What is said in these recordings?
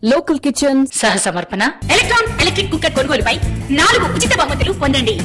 Local kitchen సహ సమర్పణ electron electric cooker కొనుగోలుపై నాలుగు ఉచిత బహుమతులు పొందండి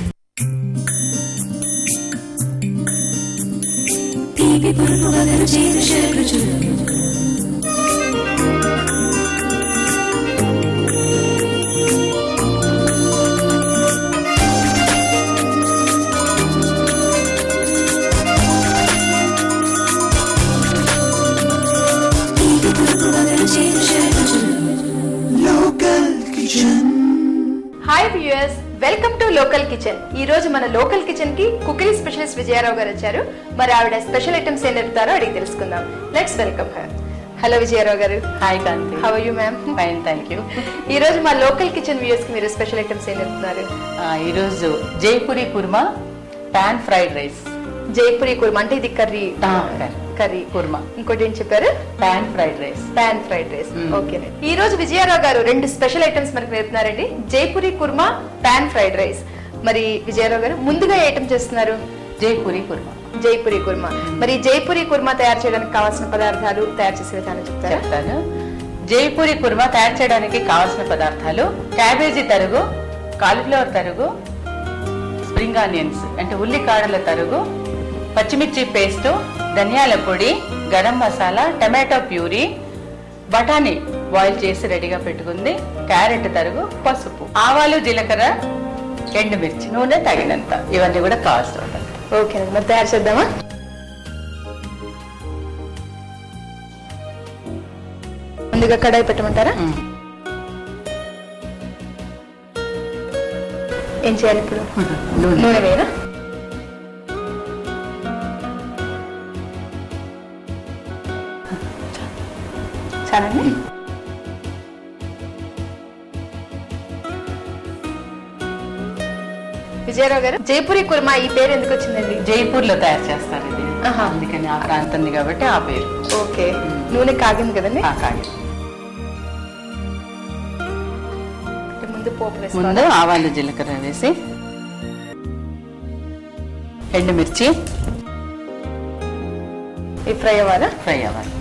hi viewers welcome to local kitchen ఈ రోజు మన లోకల్ కిచెన్ కి కుకింగ్ స్పెషలిస్ట్ విజయారావు గారు వచ్చారు మరి ఆవిడ స్పెషల్ ఐటమ్స్ ఏం చెప్తారో అడిగి తెలుసుకుందాం let's welcome her hello Vijayarao గారు hi Kanti how you ma'am fine thank you ఈ రోజు మా లోకల్ కిచెన్ వ్యూయర్స్ కి మీరు స్పెషల్ ఐటమ్స్ ఏం చెప్తున్నారు ఈరోజు Jaipuri kurma pan fried rice Jaipuri kurma అంటే ఇది కర్రీ ఆ, curry. కర్రీ కుర్మా ఇంకోటి ఏం చెప్పారు pan fried rice pan fried rice hmm. Okay ఈ రోజు విజయారావు గారు రెండు స్పెషల్ ఐటమ్స్ మనకు నేర్పుతున్నారండి Jaipuri kurma pan fried rice మరి విజయారావు గారు ముందుగా ఏ ఐటమ్ చేస్తున్నారు జైపూరి కుర్మా జైపూరి కుర్మా మరి జైపూరి కుర్మా తయారు చేయడానికి కావాల్సిన పదార్థాలు తయారు చేసే విధానం చెప్తారా చెప్తాను జైపూరి కుర్మా తయారు చేయడానికి కావాల్సిన పదార్థాలు క్యాబేజీ తరుగు కాలీఫ్లవర్ తరుగు స్ప్రింగ్ ఆనియన్స్ అంటే ఉల్లికాడల తరుగు పచ్చిమిర్చి పేస్ట్ ధనియాల పొడి గరం మసాలా టమాటో ప్యూరీ బఠానీ బాయిల్ చేసి రెడీగా పెట్టుకుంది క్యారెట్ తరుగు పసుపు ఆవాలు జీలకర్ర ఎండుమిర్చి నూనె తగినంత ఇవన్నీ కూడా కావాల్సిన ఉంటుంది ఓకే మరి తయారు చేద్దామా ముందుగా కడాయి పెట్టమంటారా ఏం చేయాలి ఇప్పుడు నూనె నూనె వేయనా చాలండి విజయరావు గారు జైపూరి కుర్మా ఈ పేరు ఎందుకు వచ్చిందండి జైపూర్ లో తయారు చేస్తారు ఇది ఆహా. అందుకని ఆ ప్రాంతం కాబట్టి ఆ పేరు ఓకే నూనె కాగింది కదండి ఆ కాగి అంటే ముందు పోపు వేసుకోవాలి ముందు ఆవాలు జీలకర్ర వేసి ఎండుమిర్చి ఈ ఫ్రై అవ్వాలా ఫ్రై అవ్వాలి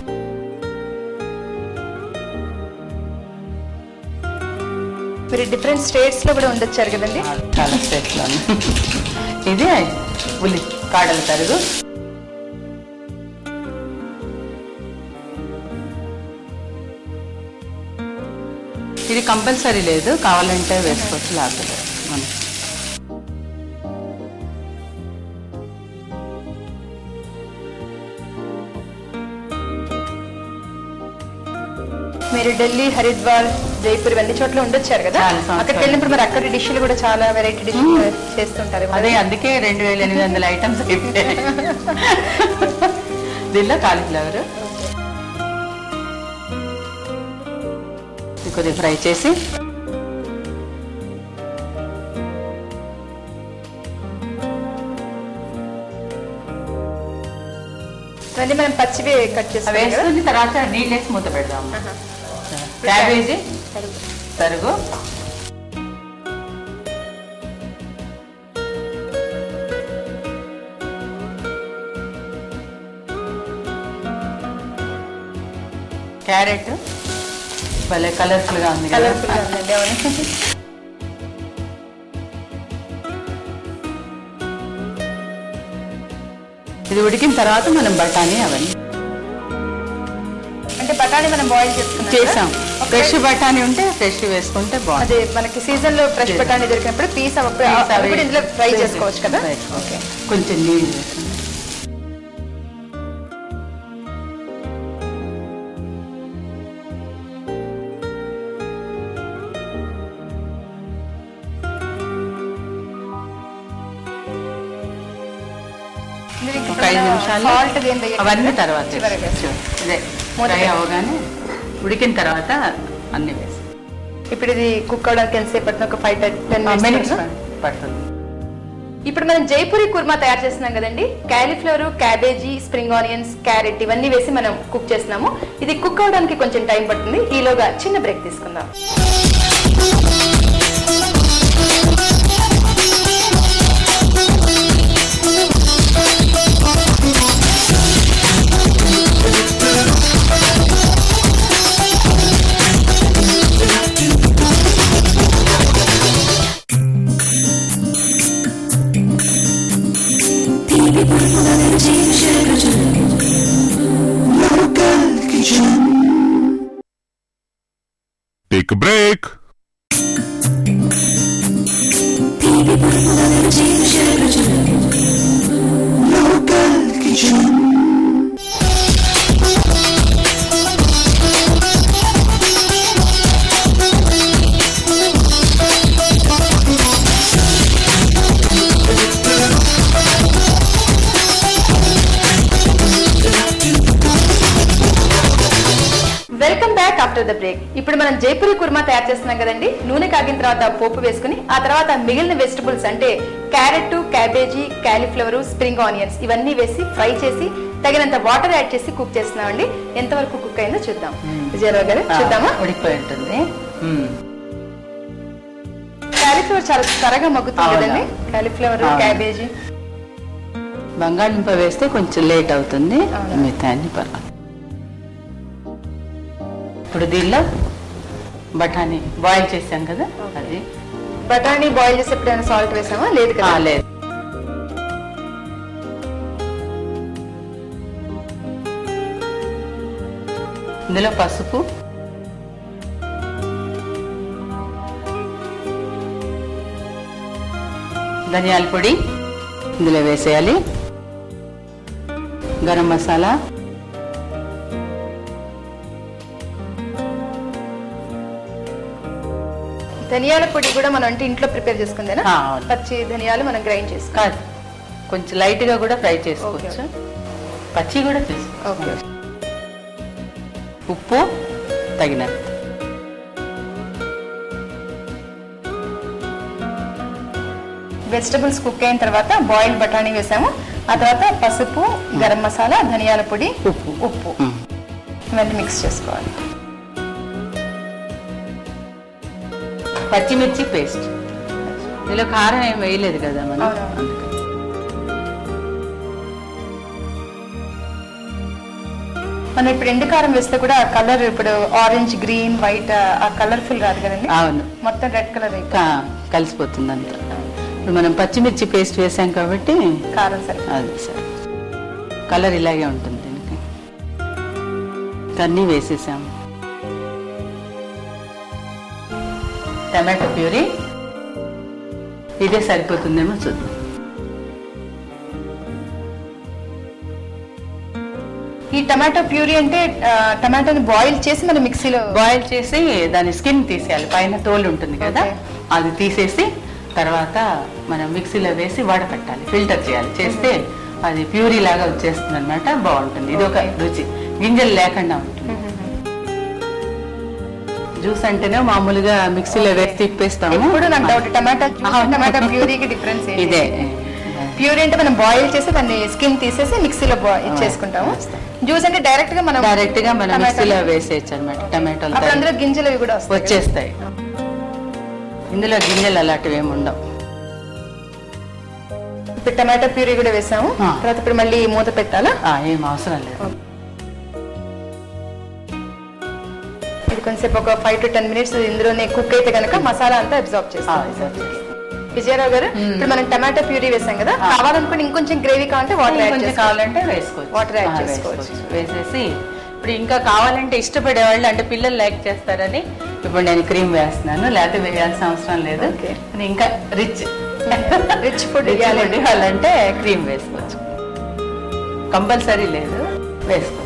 మీరు డిఫరెంట్ స్టేట్స్ లో కూడా ఉండొచ్చారు కదండి చాలా స్టేట్స్ లో ఇది ఉల్లి కాడల తరుగు ఇది కంపల్సరీ లేదు కావాలంటే వేసుకోవచ్చు లేకపోతే మనం మీరు ఢిల్లీ హరిద్వార్ జైపూర్ ఇవన్నీ చోట్ల ఉండొచ్చారు కదా చాలా సంవత్సరాలు. అక్కడికి వెళ్ళినప్పుడు మరి అక్కడి డిష్లు కూడా చాలా వెరైటీ డిష్ చేస్తుంటారు కదా. అదే అందుకే రెండు వేల ఎనిమిది వందల ఐటమ్స్ అయిపోయాయి దీనిలో కాలీఫ్లవర్ ఇది కొద్దిగా ఫ్రై చేసి ఇవన్నీ మనం పచ్చివి కట్ అవి చేస్తాం కదా వేసుకుని తర్వాత నీళ్ళు వేసి మూత పెడదాము ఆహా. క్యాబేజీ తరుగు క్యారెట్ భలే కలర్ఫుల్ గా ఉంది కదా కలర్ఫుల్ గా ఉందండి అవును ఇది ఉడికిన తర్వాత మనం బఠానీ అవన్నీ అంటే బఠానీ మనం బాయిల్ చేసుకున్నాం చేసాం ఫ్రెష్ బఠానీ ఉంటే ఫ్రెష్ వేసుకుంటే బాగుంటుంది అదే మనకి సీజన్ లో ఫ్రెష్ చేసాం. బఠానీ దొరికినప్పుడు పీస్ అప్పుడు Piece అవి అప్పుడు ఇందులో ఫ్రై వేసి- చేసుకోవచ్చు కదా Right. ఓకే కొంచెం నీళ్ళు వేసుకుందాం. ఒక ఐదు నిమిషాలు సాల్ట్ ఏం వేయకుండా అవన్నీ తర్వాత చివరికి వేసుకో. ఇదే మూత ఫ్రై పెట్టు. అవగానే ఉడికిన తర్వాత అన్ని వేసి ఇప్పుడు ఇది కుక్ అవడానికి ఎంతసేపు పడుతుంది ఒక ఫైవ్ టెన్ మినిట్స్ మినిట్స్ పడుతుంది ఇప్పుడు మనం జైపూరి కుర్మా తయారు చేస్తున్నాం కదండి cauliflower cabbage spring onions carrot ఇవన్నీ వేసి మనం కుక్ చేస్తున్నాము ఇది కుక్ అవడానికి కొంచెం టైం పడుతుంది ఈలోగా చిన్న బ్రేక్ తీసుకుందాం break welcome back after the break ఇప్పుడు మనం జైపూరి కుర్మా తయారు చేస్తున్నాం కదండి నూనె కాగిన తర్వాత పోపు వేసుకుని ఆ తర్వాత మిగిలిన వెజిటబుల్స్ అంటే carrot cabbage cauliflower spring onions ఇవన్నీ వేసి ఫ్రై చేసి తగినంత వాటర్ యాడ్ చేసి కుక్ చేస్తున్నామండి ఎంతవరకు కుక్ అయిందో చూద్దాం విజయరావు గారు చూద్దామా ఉడికిపోయి ఉంటుంది మ్మ్. క్యాలీఫ్లవర్ చాలా త్వరగా మగ్గుతుంది అవునా? కదండి క్యాలీఫ్లవర్ అవును. క్యాబేజీ బంగాళదుంప వేస్తే కొంచెం లేట్ అవుతుంది అవునా? మిగతా అన్ని పర్వాలేదు ఇప్పుడు దీనిలో బఠానీ బాయిల్ చేసాం కదా అది బఠానీ బాయిల్ చేసి ఎప్పుడైనా సాల్ట్ వేసామా లేదు ఆ, కదా లేదు ఇందులో పసుపు ధనియాల పొడి ఇందులో వేసేయాలి గరం మసాలా ధనియాల పొడి కూడా మనం అంటే ఇంట్లో ప్రిపేర్ చేసుకుందేనా ఆ, అవును. పచ్చి ధనియాలు మనం గ్రైండ్ చేసుకో కాదు కొంచెం లైట్ గా కూడా ఫ్రై చేసుకోవచ్చు పచ్చి కూడా చేసుకోవచ్చు ఓకే ఉప్పు తగినంత వెజిటబుల్స్ కుక్ అయిన తర్వాత బాయిల్డ్ బఠానీ వేసాము ఆ తర్వాత పసుపు గరం మసాలా ధనియాల పొడి ఉప్పు. ఉప్పు మ్మ్. ఇవన్నీ మిక్స్ చేసుకోవాలి పచ్చిమిర్చి పేస్ట్ ఇందులో కారం ఏం వేయలేదు కదా మనం అవును. అందుకని. మనం ఇప్పుడు ఎండు కారం వేస్తే కూడా కలర్ ఇప్పుడు ఆరెంజ్ గ్రీన్ వైట్ ఆ కలర్ఫుల్ రాదు కదండి అవును మొత్తం రెడ్ కలర్ అయిపోయింది కా- కలిసిపోతుంది అంతా ఇప్పుడు మనం పచ్చిమిర్చి పేస్ట్ వేసాం కాబట్టి కారం సరే అది సరే కలర్ ఇలాగే ఉంటుంది దీనికి అన్నీ వేసేసాం టమాటో ప్యూరీ ఇదే సరిపోతుందేమో చూద్దాం ఈ టమాటో ప్యూరీ అంటే ఆ, టమాటోని బాయిల్ చేసి మనం మిక్సీలో బాయిల్ చేసి దాని స్కిన్ తీసేయాలి పైన తోలు ఉంటుంది కదా Okay. అది తీసేసి తర్వాత మనం మిక్సీలో వేసి వడపెట్టాలి ఫిల్టర్ చేయాలి చేస్తే అది ప్యూరీ లాగా వచ్చేస్తుంది అనమాట బాగుంటుంది ఇది ఒక Okay. రుచి గింజలు లేకుండా ఉంటుంది జ్యూస్ అంటేనే మామూలుగా మిక్సీలో వేసి తిప్పేస్తాము ఎప్పుడు నాకు డౌట్ టమాటా అవును. టమాటా ప్యూరీకి డిఫరెన్స్ ఇదే ప్యూరీ అంటే మనం బాయిల్ చేసి దాన్ని స్కిన్ తీసేసి మిక్సీలో చేసుకుంటాము వేస్తాం. జ్యూస్ అంటే డైరెక్ట్ గా మనం డైరెక్ట్ గా మనం టమాటా- మిక్సీలో వేసేయచ్చు అనమాట టమాటోలు అప్పుడు అందులో గింజలు అవి కూడా వస్తాయి కదా? వచ్చేస్తాయి ఇందులో గింజలు అలాంటివి ఏమి ఉండవు ఇప్పుడు టమాటా ప్యూరీ కూడా వేసాము ఆ. తర్వాత ఇప్పుడు మళ్ళీ మూత పెట్టాలా ఆ, ఏం అవసరం లేదు ఇది కొంచెంసేపు ఒక ఫైవ్ టు టెన్ మినిట్స్ ఇందులోనే కుక్ అయితే కనుక మసాలా అంతా అబ్జార్బ్ ఆ, చేస్తాం absorb విజయరావు గారు ఇప్పుడు మనం టమాటా ప్యూరీ వేసాం కదా ఆ. కావాలనుకుని ఇంకొంచెం గ్రేవీ కావాలంటే వాటర్ యాడ్ కొంచెం చేసుకోవాలి కావాలంటే వేసుకోవచ్చు Water add ఆ, చేసుకోవచ్చు. వేసేసి ఇప్పుడు ఇంకా కావాలంటే ఇష్టపడే వాళ్ళు అంటే పిల్లలు లైక్ చేస్తారని ఇప్పుడు నేను క్రీమ్ వేస్తున్నాను లేకపోతే వేయాల్సిన అవసరం లేదు Okay. కానీ ఇంకా రిచ్ రిచ్ ఫుడ్ ఇవ్వాలి ఇవ్వాలంటే క్రీమ్ వేసుకోవచ్చు కంపల్సరీ లేదు వేసుకోవచ్చు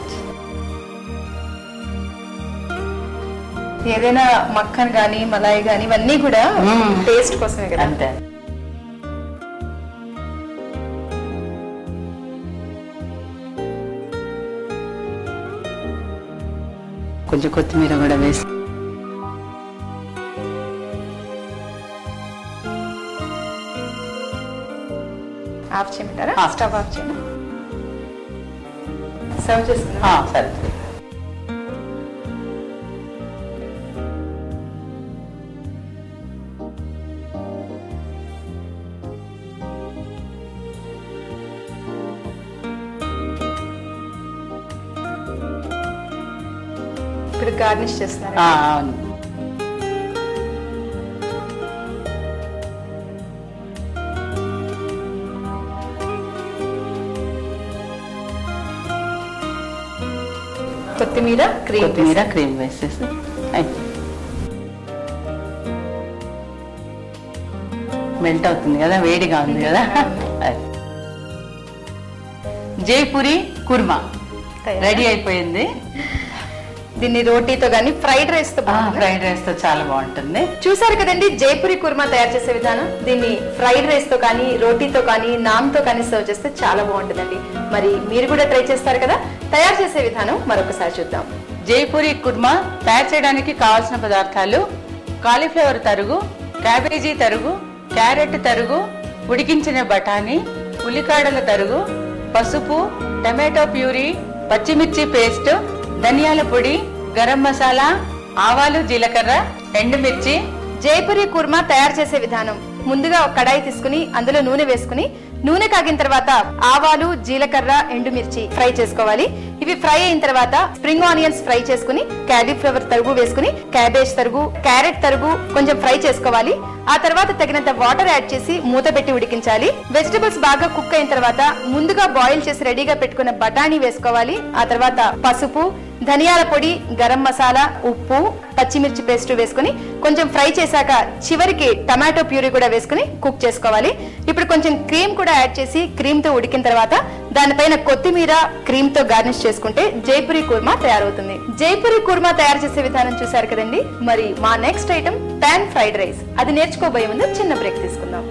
ఏదైనా మక్కన్ గానీ మలాయి గానీ ఇవన్నీ కూడా మ్మ్. టేస్ట్ కోసమే కదా అంతే కొంచెం కొత్తిమీర కూడా వేసి ఆఫ్ చేయమంటారా ఆఫ్. స్టవ్ ఆఫ్ చేయండి సర్వ్ చేసుకుందాం ఆ, సరే ఇప్పుడు గార్నిష్ చేస్తున్నారు ఆ, అవును కొత్తిమీర క్రీమ్ కొత్తిమీర క్రీమ్ వేసేసి అయిపోయింది. మెల్ట్ అవుతుంది కదా వేడిగా ఉంది కదా అది. జైపూరి కుర్మా తయారు. రెడీ అయిపోయింది దీన్ని రోటీతో గానీ ఫ్రైడ్ రైస్ తో బాగుంటుందా? ఫ్రైడ్ రైస్ తో చాలా బాగుంటుంది చూసారు కదండి జైపూరి కుర్మా తయారు చేసే విధానం దీన్ని ఫ్రైడ్ రైస్ తో కానీ రోటీతో కానీ నాన్ తో కానీ సర్వ్ చేస్తే చాలా బాగుంటుందండి మరి మీరు కూడా ట్రై చేస్తారు కదా తయారు చేసే విధానం మరొకసారి చూద్దాం జైపూరి కుర్మా తయారు చేయడానికి కావాల్సిన పదార్థాలు కాలీఫ్లవర్ తరుగు క్యాబేజీ తరుగు క్యారెట్ తరుగు ఉడికించిన బఠానీ ఉల్లికాడల తరుగు పసుపు టమాటో ప్యూరీ పచ్చిమిర్చి పేస్ట్ ధనియాల పొడి గరం మసాలా ఆవాలు జీలకర్ర ఎండుమిర్చి జైపూరి కుర్మా తయారు చేసే విధానం ముందుగా ఒక కడాయి తీసుకుని అందులో నూనె వేసుకుని నూనె కాగిన తర్వాత ఆవాలు జీలకర్ర ఎండుమిర్చి ఫ్రై చేసుకోవాలి ఇవి ఫ్రై అయిన తర్వాత స్ప్రింగ్ ఆనియన్స్ ఫ్రై చేసుకుని క్యాలీఫ్లవర్ తరుగు వేసుకుని క్యాబేజ్ తరుగు క్యారెట్ తరుగు కొంచెం ఫ్రై చేసుకోవాలి ఆ తర్వాత తగినంత వాటర్ యాడ్ చేసి మూత పెట్టి ఉడికించాలి వెజిటబుల్స్ బాగా కుక్ అయిన తర్వాత ముందుగా బాయిల్ చేసి రెడీగా పెట్టుకున్న బఠానీ వేసుకోవాలి ఆ తర్వాత పసుపు ధనియాల పొడి గరం మసాలా ఉప్పు పచ్చిమిర్చి పేస్ట్ వేసుకుని కొంచెం ఫ్రై చేశాక చివరికి టమాటో ప్యూరీ కూడా వేసుకుని కుక్ చేసుకోవాలి ఇప్పుడు కొంచెం క్రీమ్ కూడా యాడ్ చేసి క్రీమ్ తో ఉడికిన తర్వాత దానిపైన కొత్తిమీర క్రీమ్ తో గార్నిష్ చేసుకుంటే జైపురి కుర్మా తయారవుతుంది జైపురి కుర్మా తయారు చేసే విధానం చూసారు కదండి మరి మా next item pan fried rice అది నేర్చుకోబోయే ముందు చిన్న బ్రేక్ తీసుకుందాం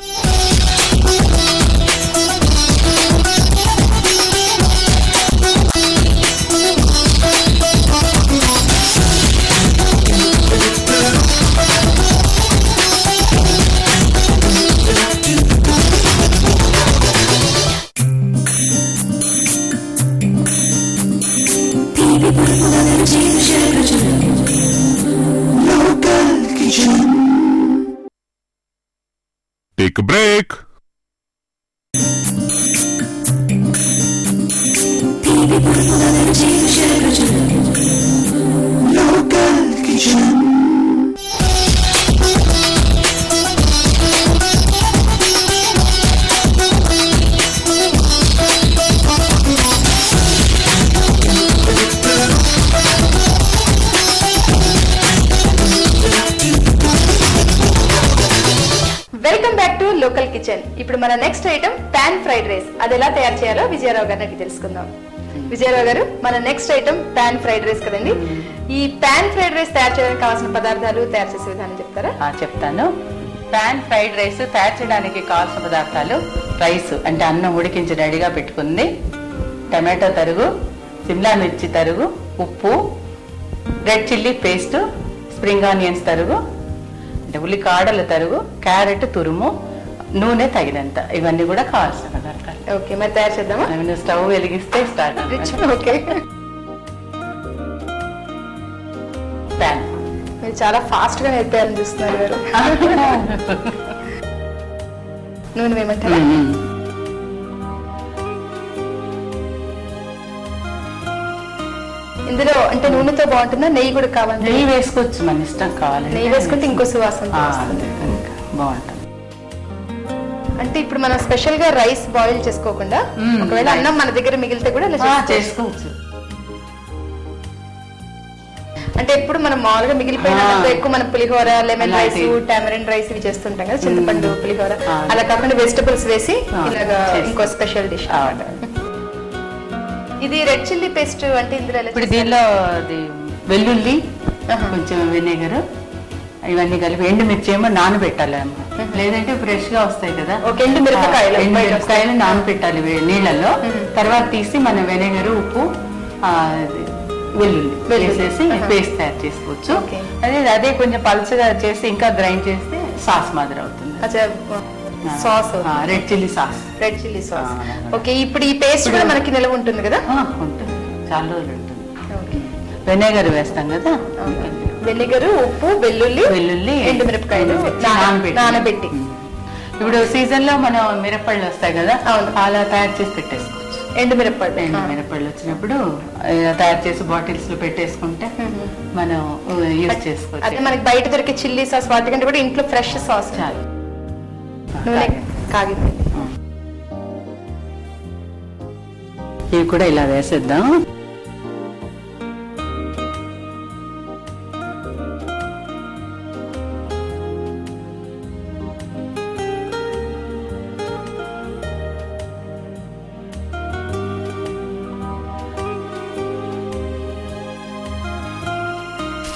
Take a break. Welcome back to local kitchen ఇప్పుడు మన next item pan fried rice అది ఎలా తయారు చేయాలో విజయరావు గారిని అడిగి తెలుసుకుందాం విజయరావు గారు మన next item pan fried rice కదండి ఈ పాన్ ఫ్రైడ్ రైస్ తయారు చేయడానికి కావాల్సిన పదార్థాలు తయారు చేసే విధానం చెప్తారా ఆ, చెప్తాను పాన్ ఫ్రైడ్ రైస్ తయారు చేయడానికి కావాల్సిన పదార్థాలు రైస్ అంటే అన్నం ఉడికించి రెడీగా పెట్టుకుంది టమాటో తరుగు సిమ్లా మిర్చి తరుగు ఉప్పు red chilli paste spring onions తరుగు అంటే ఉల్లికాడల తరుగు క్యారెట్ తురుము నూనె తగినంత ఇవన్నీ కూడా కావాల్సిన పదార్థాలు ఓకే మరి తయారు చేద్దామా నేను స్టవ్ వెలిగిస్తే స్టార్ట్ ఓకే పాన్ మీరు చాలా ఫాస్ట్ గా నేర్పేయాలని చూస్తున్నారు గారు నూనె వేయమంటారా ఇందులో అంటే నూనెతో బాగుంటుందా నెయ్యి కూడా కావాలి నెయ్యి వేసుకోవచ్చు మన ఇష్టం కావాలి నెయ్యి వేసుకుంటే ఇంకో సువాసన ఆ, వస్తుంది ఇంకా బాగుంటుంది అంటే ఇప్పుడు మనం స్పెషల్ గా రైస్ బాయిల్ చేసుకోకుండా మ్మ్. ఒకవేళ అన్నం మన దగ్గర మిగిలితే కూడా ఇలా ఆ, చేసుకోవచ్చు. చేసుకోవచ్చు అంటే ఎప్పుడు మనం మామూలుగా మిగిలిపోయిన ఆ. అన్నంతో ఎక్కువ మనం పులిహోర లెమన్ రైస్ అలాంటి. టామరిన్ రైస్ ఇవి చేస్తుంటాం కదా చింతపండు పులిహోర ఆ. అలా కాకుండా వెజిటబుల్స్ వేసి ఆ, ఇలాగా చేస్తాం. ఇంకో స్పెషల్ డిష్ అవును. ఇది రెడ్ చిల్లీ పేస్ట్ అంటే ఇందులో ఎలా ఇప్పుడు చేస్తారు? దీనిలో అది వెల్లుల్లి ఆహా. కొంచెం వెనిగర్ ఇవన్నీ కలిపి ఎండు మిర్చి ఏమో నానబెట్టాలి అమ్మ లేదంటే ఫ్రెష్ గా వస్తాయి కదా ఒక ఎండు మిరపకాయలు ఆ, ఎండు బయట మిరపకాయలు నానబెట్టాలి వే- నీళ్ళల్లో మ్మ్. తర్వాత తీసి మన వెనిగర్ ఉప్పు ఆ, అది వెల్లుల్లి వెల్లుల్లి. వేసేసి ఆహా. పేస్ట్ తయారు చేసుకోవచ్చు ఓకే. అదే అదే కొంచెం పలుచగా చేసి ఇంకా గ్రైండ్ చేస్తే సాస్ మాదిరి అవుతుంది అచ్చా, sauce red chilli sauce red chilli sauce ఆ. ఓకే ఇప్పుడు ఈ పేస్ట్ కూడా మనకి నిలవ ఉంటుంది కదా ఉంటుంది చాలా రోజులు ఉంటుంది ఓకే వెనిగర్ వేస్తాం కదా వెనిగర్ ఉప్పు వెల్లుల్లి వెల్లుల్లి ఎండుమిరపకాయలు ఎండుమిర్చి నాన- నానబెట్టి. నానబెట్టి ఉమ్. ఇప్పుడు సీజన్ లో మనం మిరపళ్ళు వస్తాయి కదా అవును. అలా తయారు చేసి పెట్టేసుకోవచ్చు ఎండుమిరపకాయలు ఎండు ఆ. మిరపళ్ళు వచ్చినప్పుడు ఆ, తయారు చేసి బాటిల్స్ లో పెట్టేసుకుంటే మ్మ్. మనం యూజ్ అదే చేసుకోవచ్చు మనకి బయట దొరికే చిల్లీ సాస్ వాటికంటే కూడా ఇంట్లో ఫ్రెష్ సాస్ చాలు నూనె కాగింది ఇవి కూడా ఇలా వేసేద్దాం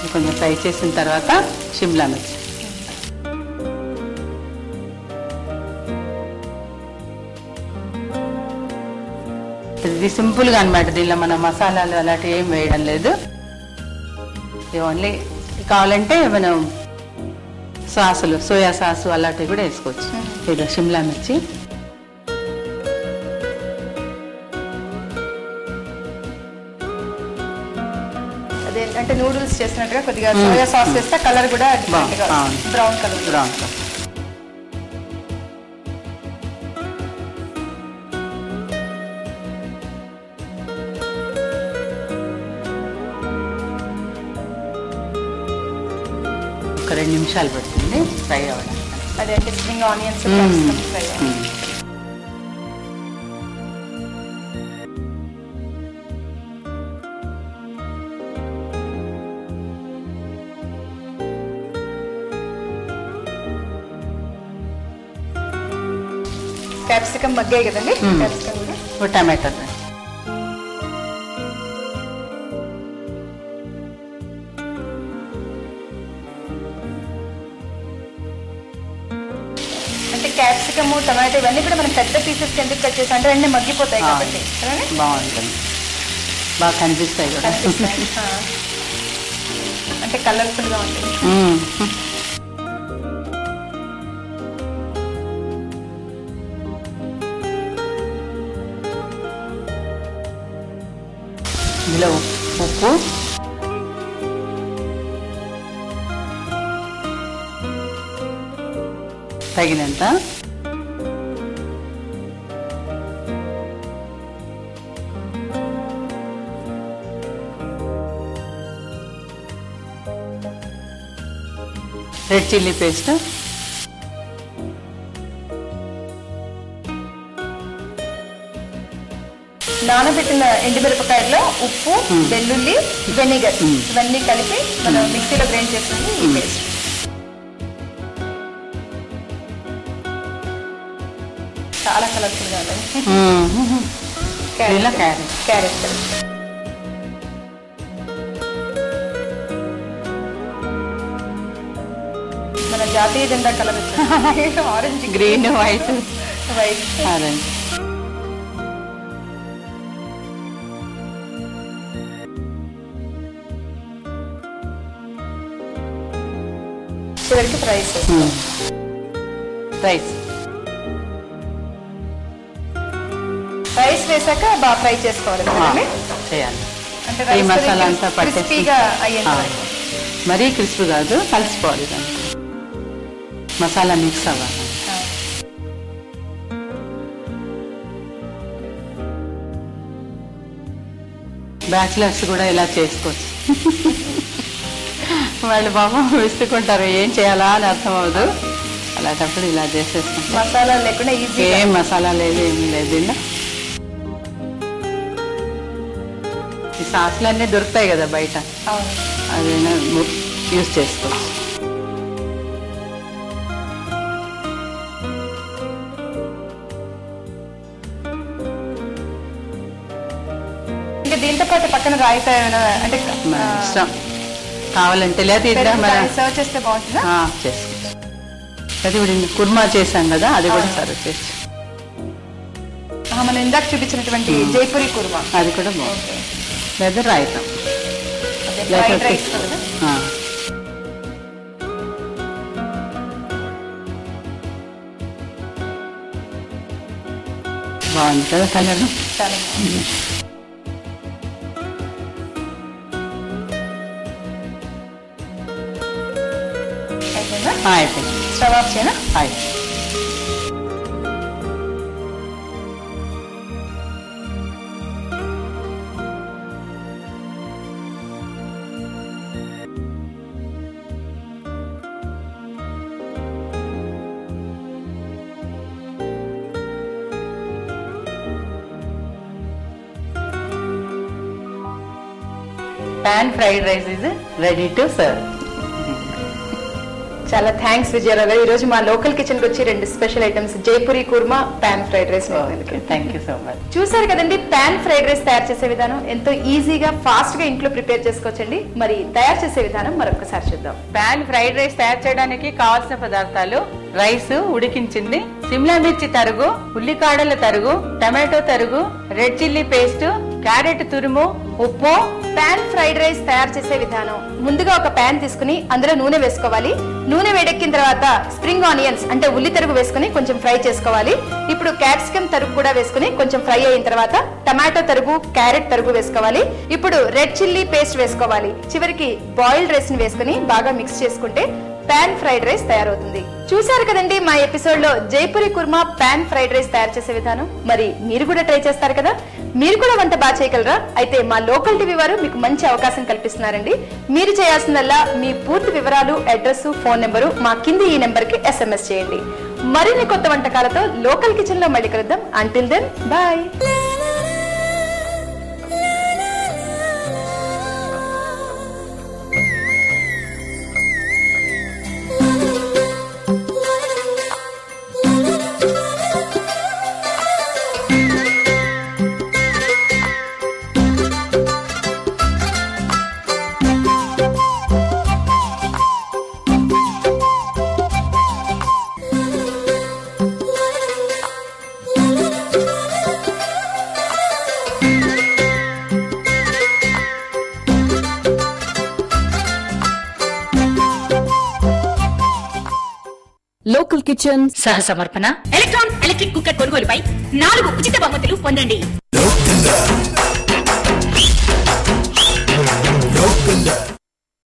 అది కొంచెం ఫ్రై చేసిన తర్వాత షిమ్లా మిర్చి ఇది సింపుల్గా అనమాట దీనిలో మనం మసాలాలు అలాంటివి ఏం వేయడం లేదు ఇది ఓన్లీ కావాలంటే మనం సాసులు సోయా సాసు అలాంటివి కూడా వేసుకోవచ్చు ఇది షిమ్లా మిర్చి అదే అంటే నూడిల్స్ చేసినట్టుగా కొద్దిగా సోయా సాస్ వేస్తే కలర్ కూడా డిఫరెంట్ గా బాగుంది. బ్రౌన్ కలర్ బ్రౌన్ ఒక రెండు నిమిషాలు పడుతుంది ఫ్రై అవ్వడానికి అదే అంటే spring onions hmm. Fry hmm. Capsicum మగ్గాయి కదండి మ్మ్. క్యాప్సికమ్ కూడా ఒక టమాటో అంటే క్యాప్సికమ్ టమాటో ఇవన్నీ కూడా మనం పెద్ద పీసెస్ ఎందుకు కట్ చేసాం అంటే అన్నీ మగ్గిపోతాయి ఆ. కాబట్టి కదండి? బాగుంటుంది బాగా కనిపిస్తాయి కూడా కనిపిస్తాయి. ఆ. అంటే కలర్ఫుల్ గా ఉంటుంది మ్మ్. ఇందులో ఉప్పు తగినంత రెడ్ చిల్లీ పేస్ట్ నానబెట్టిన ఎండుమిరపకాయల్లో ఉప్పు మ్మ్. వెల్లుల్లి వెనిగర్ మ్మ్. ఇవన్నీ కలిపి మనం మిక్సీలో గ్రైండ్ చేసుకుని ఈ మ్మ్. పేస్ట్ చాలా కలర్ఫుల్ గా ఉంటుంది దీనిలో క్యారెట్ క్యారెట్ మన జాతీయ జెండా colour orange green white white orange చివరికి ఫ్రైస్ రైస్ రైస్ వేసాక బాగా ఫ్రై చేసుకోవాలి కదండి చేయాలి అంటే ఈ రైస్ మసాలా అంతా పట్టేసి క్రిస్పీగా అయ్యేంత ఆ. వరకు. మరీ క్రిస్పీ కాదు కలిసిపోవాలి దాంట్లో మసాలా మిక్స్ అవ్వాలి ఆ. బ్యాచిలర్స్ కూడా ఇలా చేసుకోవచ్చు వాళ్ళు బాబా విసుకుంటారు ఏం చేయాలా అని అర్థం అవ్వదు అలాంటప్పుడు ఇలా చేసేసుకుంటాం మసాలా లేకుండా ఈజీ ఏం మసాలా లేదు ఏం లేదు ఇలా ఈ సాసులు అన్నీ దొరుకుతాయి కదా బయట అవును అది యూస్ చేసుకోవచ్చు ఇంకా దీంతో పాటు పక్కన రాయితా ఏమైనా అంటే మన ఇష్టం కావాలంటే లేదా ఇట్లా మన సర్వ్ చేస్తే బాగుంటుందా ఆ, చేసుకోవచ్చు అది ఇప్పుడు కుర్మా చేసాం కదా అది కూడా ఆ. సర్వ్ చేసి ఆ, మనం ఇందాక చూపించినటువంటి జైపూరి కుర్మా అది కూడా బాగుంటుంది లేదా రాయితాం ఫ్రైడ్ లేకపోతే రైస్ కదా ఆ. బాగుంది కదా కలర్ చాలా బాగుంది. అయిపోయిందా అయిపోయింది స్టవ్ ఆఫ్ చేయనా అయిపోయింది pan fried rice is ready to serve చాలా థ్యాంక్స్ విజయరావు గారు ఈ రోజు మా లోకల్ కిచెన్ కి వచ్చి రెండు special items Jaipuri kurma pan fried rice thank you so much చూసారు కదండి పాన్ ఫ్రైడ్ రైస్ తయారు చేసే విధానం ఎంతో ఈజీగా ఫాస్ట్ గా ఇంట్లో ప్రిపేర్ చేసుకోవచ్చండి మరి తయారు చేసే విధానం మరొకసారి చూద్దాం పాన్ ఫ్రైడ్ రైస్ తయారు చేయడానికి కావాల్సిన పదార్థాలు రైస్ ఉడికించింది సిమ్లా మిర్చి తరుగు ఉల్లికాడల తరుగు టమాటో తరుగు రెడ్ చిల్లీ పేస్ట్ క్యారెట్ తురుము ఉప్పు పాన్ ఫ్రైడ్ రైస్ తయారు చేసే విధానం ముందుగా ఒక పాన్ తీసుకుని అందులో నూనె వేసుకోవాలి నూనె వేడెక్కిన తర్వాత స్ప్రింగ్ ఆనియన్స్ అంటే ఉల్లి తరుగు వేసుకుని కొంచెం ఫ్రై చేసుకోవాలి ఇప్పుడు క్యాప్సికమ్ తరుగు కూడా వేసుకుని కొంచెం ఫ్రై అయిన తర్వాత టమాటో తరుగు క్యారెట్ తరుగు వేసుకోవాలి ఇప్పుడు రెడ్ చిల్లీ పేస్ట్ వేసుకోవాలి చివరికి బాయిల్డ్ రైస్ ని వేసుకుని బాగా మిక్స్ చేసుకుంటే పాన్ ఫ్రైడ్ రైస్ తయారవుతుంది చూసారు కదండి మా ఎపిసోడ్ లో Jaipuri kurma pan fried rice తయారు చేసే విధానం మరి మీరు కూడా ట్రై చేస్తారు కదా మీరు కూడా వంట బాగా చేయగలరా అయితే మా లోకల్ టీవీ వారు మీకు మంచి అవకాశం కల్పిస్తున్నారండి మీరు చేయాల్సిందల్లా మీ పూర్తి వివరాలు అడ్రస్ ఫోన్ నెంబరు మా కింది ఈ నెంబర్ కి ఎస్ఎంఎస్ చేయండి మరిన్ని కొత్త వంటకాలతో లోకల్ కిచెన్ లో మళ్ళీ కలుద్దాం until then bye local kitchen సహ సమర్పణ ఎలక్ట్రాన్ ఎలక్ట్రిక్ కుక్కర్ కొనుగోలుపై నాలుగు ఉచిత బహుమతులు పొందండి Look in the